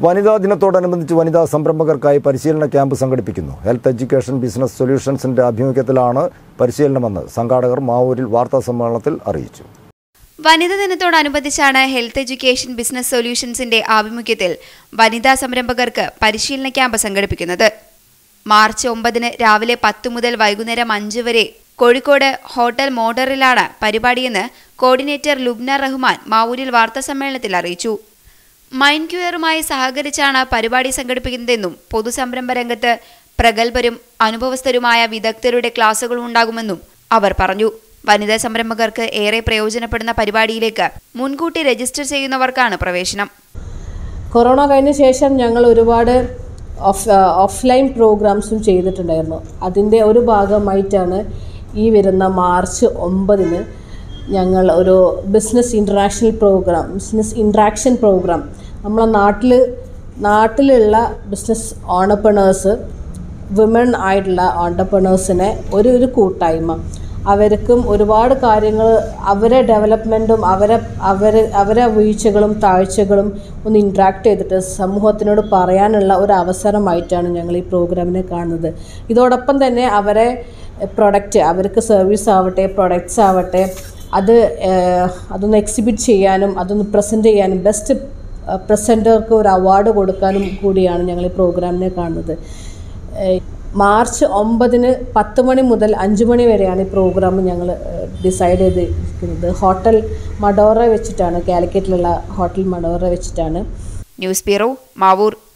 വനിതാ ദിനത്തോടനുബന്ധിച്ച് വനിതാ സംരംഭകർക്കായി പരിശീലന ക്യാമ്പ് സംഘടിപ്പിക്കുന്നു ഹെൽത്ത് എഡ്യൂക്കേഷൻ ബിസിനസ് സൊല്യൂഷൻസിന്റെ ആഭിമുഖ്യത്തിലാണ് പരിശീലനമെന്ന് സംഘാടകർ മാവൂരിൽ വാർത്താ സമ്മേളനത്തിൽ അറിയിച്ചു വനിതാ ദിനത്തോടനുബന്ധിച്ചാണ് ഹെൽത്ത് എഡ്യൂക്കേഷൻ ബിസിനസ് സൊല്യൂഷൻസിന്റെ ആഭിമുഖ്യത്തിൽ വനിതാ സംരംഭകർക്ക് പരിശീലന ക്യാമ്പ് സംഘടിപ്പിക്കുന്നത് മാർച്ച് ഒമ്പതിന് രാവിലെ പത്ത് മുതൽ വൈകുന്നേരം അഞ്ച് വരെ കോഴിക്കോട് ഹോട്ടൽ മോഡറിലാണ് പരിപാടിയെന്ന് കോർഡിനേറ്റർ ലുബ്ന റഹ്മാൻ മാവൂരിൽ വാർത്താസമ്മേളനത്തിൽ അറിയിച്ചു മൈൻഡ് ക്യൂറുമായി സഹകരിച്ചാണ് പരിപാടി സംഘടിപ്പിക്കുന്നതെന്നും പൊതുസംരംഭ രംഗത്ത് പ്രഗത്ഭരും അനുഭവസ്ഥരുമായ വിദഗ്ധരുടെ ക്ലാസുകൾ ഉണ്ടാകുമെന്നും അവർ പറഞ്ഞു വനിതാ സംരംഭകർക്ക് ഏറെ പ്രയോജനപ്പെടുന്ന പരിപാടിയിലേക്ക് മുൻകൂട്ടി രജിസ്റ്റർ ചെയ്യുന്നവർക്കാണ് പ്രവേശനം കൊറോണ കഴിഞ്ഞ ശേഷം ഞങ്ങൾ ഒരുപാട് ഓഫ് ഓഫ്ലൈൻ പ്രോഗ്രാംസും ചെയ്തിട്ടുണ്ടായിരുന്നു അതിൻ്റെ ഒരു ഭാഗമായിട്ടാണ് ഈ വരുന്ന മാർച്ച് ഒമ്പതിന് ഞങ്ങൾ ഒരു business interactional program business interaction program നമ്മളെ നാട്ടിൽ നാട്ടിലുള്ള ബിസിനസ് ഓണർപ്രണേഴ്സ് വിമൺ ആയിട്ടുള്ള ഓണ്ടർപ്രണേഴ്സിനെ ഒരു ഒരു കൂട്ടായ്മ അവർക്കും ഒരുപാട് കാര്യങ്ങൾ അവരെ ഡെവലപ്മെൻറ്റും അവരെ അവർ അവരെ വീഴ്ചകളും താഴ്ചകളും ഒന്ന് ഇൻട്രാക്ട് ചെയ്തിട്ട് സമൂഹത്തിനോട് പറയാനുള്ള ഒരു അവസരമായിട്ടാണ് ഞങ്ങൾ ഈ പ്രോഗ്രാമിനെ കാണുന്നത് ഇതോടൊപ്പം തന്നെ അവരെ പ്രൊഡക്റ്റ് അവർക്ക് സർവീസ് ആവട്ടെ പ്രൊഡക്ട്സ് ആവട്ടെ അത് ഏഹ്, അതൊന്ന് എക്സിബിറ്റ് ചെയ്യാനും അതൊന്ന് പ്രസൻറ്റ് ചെയ്യാനും ബെസ്റ്റ് പ്രസൻറ്റർക്ക് ഒരു അവാർഡ് കൊടുക്കാനും കൂടിയാണ് ഞങ്ങൾ ഈ പ്രോഗ്രാമിനെ കാണുന്നത് ഏഹ് മാർച്ച് ഒമ്പതിന് പത്ത് മണി മുതൽ അഞ്ച് മണി വരെയാണ് ഈ പ്രോഗ്രാം ഞങ്ങൾ ഡിസൈഡ് ചെയ്തിരിക്കുന്നത് ഹോട്ടൽ മഡോറ വെച്ചിട്ടാണ് കാലിക്കറ്റിലുള്ള ഹോട്ടൽ മഡോറ വെച്ചിട്ടാണ് ന്യൂസ് ബ്യൂറോ മാവൂർ